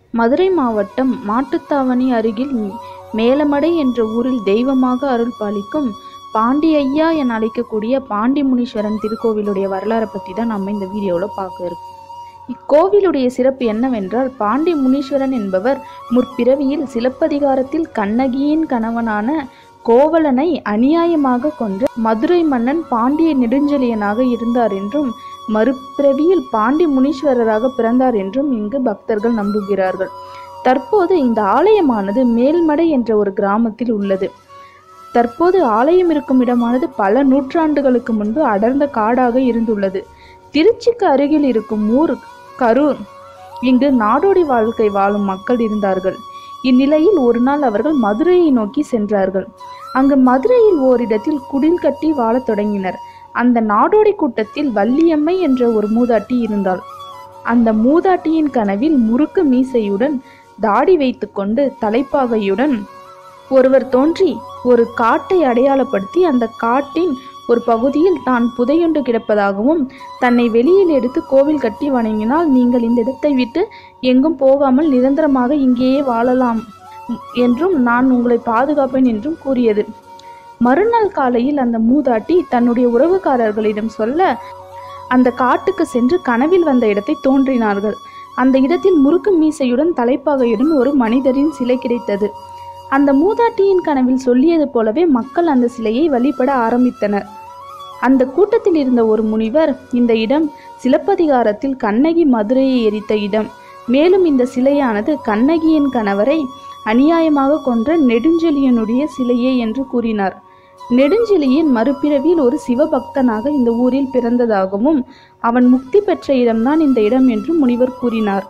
மதுரை மாவட்டம் மாட்டுத்தாவணி அருகில் மேலமடை என்ற ஊரில் தெய்வமாக அருள் பாலிக்கும் பாண்டி ஐயா என அழைக்கக்கூடிய பாண்டி முனீஸ்வரன் திருக்கோவிலுடைய வரலாறை பற்றி தான் நம்ம இந்த வீடியோவில் பார்க்க இருக்கோம் இக்கோவிலுடைய சிறப்பு என்னவென்றால் பாண்டி முனீஸ்வரன் என்பவர் முற்பிறவியில் சிலப்பதிகாரத்தில் கண்ணகியின் கணவனான கோவலனை அநியாயமாக கொன்று மதுரை மன்னன் பாண்டிய நெடுஞ்செழியனாக இருந்தார் என்றும் மறுபிறவியில் பாண்டி முனீஸ்வரராக பிறந்தார் என்றும் இங்கு பக்தர்கள் நம்புகிறார்கள் தற்போது இந்த ஆலயமானது மேல்மடை என்ற ஒரு கிராமத்தில் உள்ளது தற்போது ஆலயம் இருக்கும் இடமானது பல நூற்றாண்டுகளுக்கு முன்பு அடர்ந்த காடாக இருந்துள்ளது திருச்சிக்கு அருகில் இருக்கும் ஊர் கரூர் இங்கு நாடோடி வாழ்க்கை வாழும் மக்கள் இருந்தார்கள் இந்நிலையில் ஒரு நாள் அவர்கள் மதுரையை நோக்கி சென்றார்கள் அங்கு மதுரையில் ஓரிடத்தில் குடில் கட்டி வாழத் தொடங்கினர் அந்த நாடோடி கூட்டத்தில் வள்ளியம்மை என்ற ஒரு மூதாட்டி இருந்தாள் அந்த மூதாட்டியின் கனவில் முறுக்கு மீசையுடன் தாடி வைத்துக்கொண்டு தலைப்பாகையுடன் ஒருவர் தோன்றி ஒரு காட்டை அடையாளப்படுத்தி அந்த காட்டின் ஒரு பகுதியில் தான் புதையுண்டு கிடப்பதாகவும் தன்னை வெளியில் எடுத்து கோவில் கட்டி வணங்கினால் நீங்கள் இந்த இடத்தை விட்டு எங்கும் போகாமல் நிரந்தரமாக இங்கேயே வாழலாம் என்றும் நான் உங்களை பாதுகாப்பேன் என்றும் கூறியது மறுநாள் காலையில் அந்த மூதாட்டி தன்னுடைய உறவுக்காரர்களிடம் சொல்ல அந்த காட்டுக்கு சென்று கனவில் வந்த இடத்தை தோன்றினார்கள் அந்த இடத்தில் முறுக்கு மீசையுடன் தலைப்பாகையுடன் ஒரு மனிதரின் சிலை கிடைத்தது அந்த மூதாட்டியின் கனவில் சொல்லியது போலவே மக்கள் அந்த சிலையை வழிபட ஆரம்பித்தனர் அந்த கூட்டத்தில் இருந்த ஒரு முனிவர் இந்த இடம் சிலப்பதிகாரத்தில் கண்ணகி மதுரையை எரித்த இடம் மேலும் இந்த சிலையானது கண்ணகியின் கணவரை அநியாயமாக கொன்ற நெடுஞ்செழியனுடைய சிலையே என்று கூறினார் நெடுஞ்செழியன் மறுபிறவியில் ஒரு சிவபக்தனாக இந்த ஊரில் பிறந்ததாகவும் அவன் முக்தி பெற்ற இடம்தான் இந்த இடம் என்றும் முனிவர் கூறினார்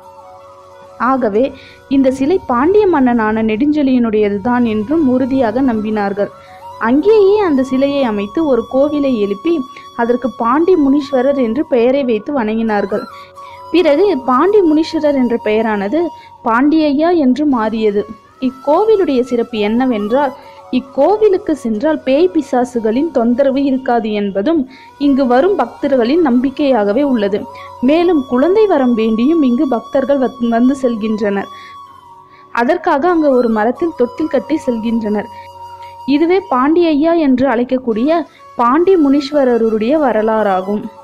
ஆகவே இந்த சிலை பாண்டிய மன்னனான நெடுஞ்செழியனுடையதுதான் என்றும் உறுதியாக நம்பினார்கள் அங்கேயே அந்த சிலையை அமைத்து ஒரு கோவிலை எழுப்பி அதற்கு பாண்டி முனீஸ்வரர் என்று பெயரை வைத்து வணங்கினார்கள் பிறகு பாண்டி முனீஸ்வரர் என்ற பெயரானது பாண்டியையா என்று மாறியது இக்கோவிலுடைய சிறப்பு என்னவென்றால் இக்கோவிலுக்கு சென்றால் பேய் பிசாசுகளின் தொந்தரவு இருக்காது என்பதும் இங்கு வரும் பக்தர்களின் நம்பிக்கையாகவே உள்ளது மேலும் குழந்தை வரம் வேண்டியும் இங்கு பக்தர்கள் வந்து செல்கின்றனர் அதற்காக அங்கு ஒரு மரத்தில் தொட்டில் கட்டி செல்கின்றனர் இதுவே பாண்டியையா என்று அழைக்கக்கூடிய பாண்டி முனீஸ்வரருடைய வரலாறாகும்